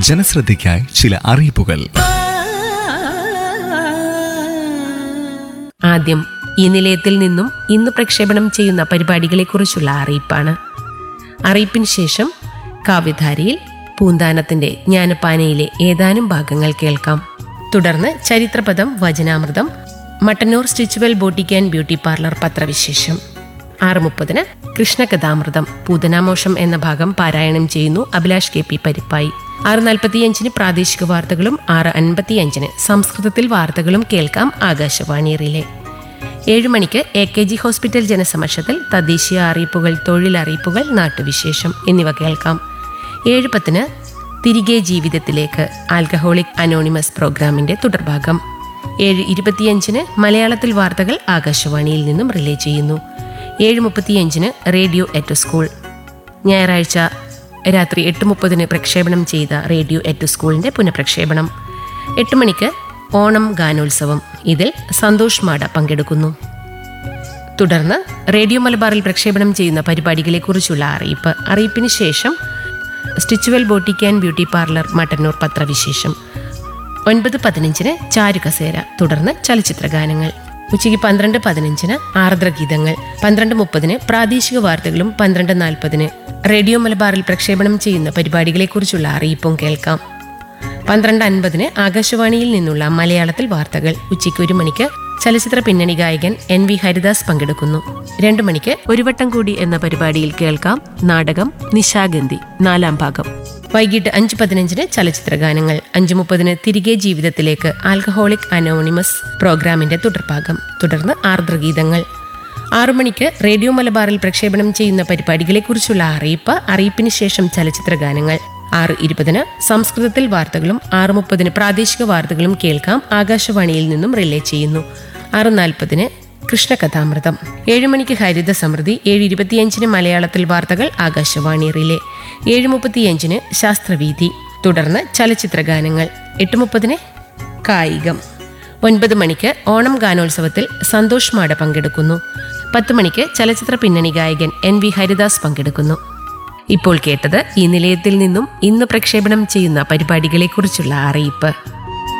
ജനശ്രദ്ധയ്ക്കായി ചില അറിയിപ്പുകൾ ആദ്യം ഈ നിലയത്തിൽ നിന്നും ഇന്ന് പ്രക്ഷേപണം ചെയ്യുന്ന പരിപാടികളെക്കുറിച്ചുള്ള അറിയിപ്പാണ് അറിയിപ്പിന് ശേഷം കാവ്യധാരയിൽ പൂന്താനത്തിന്റെ ജ്ഞാനപ്പാനയിലെ ഏതാനും ഭാഗങ്ങൾ കേൾക്കാം തുടർന്ന് ചരിത്രപദം വചനാമൃതം Mattannur Stitchwell boutique and beauty parlour പത്രവിശേഷം ആറ് മുപ്പതിന് കൃഷ്ണകഥാമൃതം പൂതനാമോഷം എന്ന ഭാഗം പാരായണം ചെയ്യുന്നു അഭിലാഷ് കെ പി പരിപ്പായി ആറ് നാൽപ്പത്തിയഞ്ചിന് പ്രാദേശിക വാർത്തകളും ആറ് അൻപത്തിയഞ്ചിന് സംസ്കൃതത്തിൽ വാർത്തകളും കേൾക്കാം ആകാശവാണി റിലേ ഏഴ് മണിക്ക് എ കെ ജി ഹോസ്പിറ്റൽ ജനസമക്ഷത്തിൽ തദ്ദേശീയ അറിയിപ്പുകൾ തൊഴിലറിയിപ്പുകൾ നാട്ടുവിശേഷം എന്നിവ കേൾക്കാം ഏഴ് പത്തിന് തിരികെ ജീവിതത്തിലേക്ക് ആൽക്കഹോളിക് അനോണിമസ് പ്രോഗ്രാമിന്റെ തുടർഭാഗം ഏഴ് ഇരുപത്തിയഞ്ചിന് മലയാളത്തിൽ വാർത്തകൾ ആകാശവാണിയിൽ നിന്നും റിലേ ചെയ്യുന്നു ഏഴ് മുപ്പത്തിയഞ്ചിന് റേഡിയോ എറ്റ് സ്കൂൾ ഞായറാഴ്ച രാത്രി എട്ട് മുപ്പതിന് പ്രക്ഷേപണം ചെയ്ത റേഡിയോ എറ്റ് സ്കൂളിന്റെ പുനഃപ്രക്ഷേപണം എട്ട് മണിക്ക് ഓണം ഗാനോത്സവം ഇതിൽ സന്തോഷ് മാട പങ്കെടുക്കുന്നു തുടർന്ന് റേഡിയോ മലബാറിൽ പ്രക്ഷേപണം ചെയ്യുന്ന പരിപാടികളെക്കുറിച്ചുള്ള അറിയിപ്പ് അറിയിപ്പിന് ശേഷം Stitchwell boutique and beauty parlour Mattannur പത്രവിശേഷം ഒൻപത് പതിനഞ്ചിന് ചാരുകസേര തുടർന്ന് ചലച്ചിത്ര ഗാനങ്ങൾ ഉച്ചയ്ക്ക് പന്ത്രണ്ട് പതിനഞ്ചിന് ആർദ്രഗീതങ്ങൾ പന്ത്രണ്ട് മുപ്പതിന് പ്രാദേശിക വാർത്തകളും പന്ത്രണ്ട് നാൽപ്പതിന് റേഡിയോ മലബാറിൽ പ്രക്ഷേപണം ചെയ്യുന്ന പരിപാടികളെക്കുറിച്ചുള്ള അറിയിപ്പും കേൾക്കാം പന്ത്രണ്ട് അൻപതിന് ആകാശവാണിയിൽ നിന്നുള്ള മലയാളത്തിൽ വാർത്തകൾ ഉച്ചയ്ക്ക് ഒരു മണിക്ക് ചലച്ചിത്ര പിന്നണി ഗായകൻ എൻ വി ഹരിദാസ് പങ്കെടുക്കുന്നു രണ്ടു മണിക്ക് ഒരു വട്ടം കൂടി എന്ന പരിപാടിയിൽ കേൾക്കാം നാടകം നിശാഗന്ധി നാലാം ഭാഗം വൈകിട്ട് അഞ്ച് പതിനഞ്ചിന് ചലച്ചിത്ര ഗാനങ്ങൾ അഞ്ച് മുപ്പതിന് തിരികെ ജീവിതത്തിലേക്ക് ആൽക്കഹോളിക് അനോണിമസ് പ്രോഗ്രാമിന്റെ തുടർഭാഗം തുടർന്ന് ആർദ്രഗീതങ്ങൾ ആറു മണിക്ക് റേഡിയോ മലബാറിൽ പ്രക്ഷേപണം ചെയ്യുന്ന പരിപാടികളെക്കുറിച്ചുള്ള അറിയിപ്പ് അറിയിപ്പിന് ശേഷം ചലച്ചിത്ര ഗാനങ്ങൾ ആറ് ഇരുപതിന് സംസ്കൃതത്തിൽ വാർത്തകളും ആറ് മുപ്പതിന് പ്രാദേശിക വാർത്തകളും കേൾക്കാം ആകാശവാണിയിൽ നിന്നും റിലേ ചെയ്യുന്നു ആറ് നാൽപ്പതിന് കൃഷ്ണകഥാമൃതം ഏഴ് മണിക്ക് ഹരിത സമൃദ്ധി ഏഴ് ഇരുപത്തിയഞ്ചിന് മലയാളത്തിൽ വാർത്തകൾ ആകാശവാണി റിലേ ഏഴ് മുപ്പത്തിയഞ്ചിന് ശാസ്ത്രവീതി തുടർന്ന് ചലച്ചിത്ര ഗാനങ്ങൾ എട്ട് മുപ്പതിന് കായികം ഒൻപത് മണിക്ക് ഓണം ഗാനോത്സവത്തിൽ സന്തോഷ് മാട പങ്കെടുക്കുന്നു പത്ത് മണിക്ക് ചലച്ചിത്ര പിന്നണി ഗായകൻ എൻ വി ഹരിദാസ് പങ്കെടുക്കുന്നു ഇപ്പോൾ കേട്ടത് ഈ നിലയത്തിൽ നിന്നും ഇന്ന് പ്രക്ഷേപണം ചെയ്യുന്ന പരിപാടികളെക്കുറിച്ചുള്ള അറിയിപ്പ്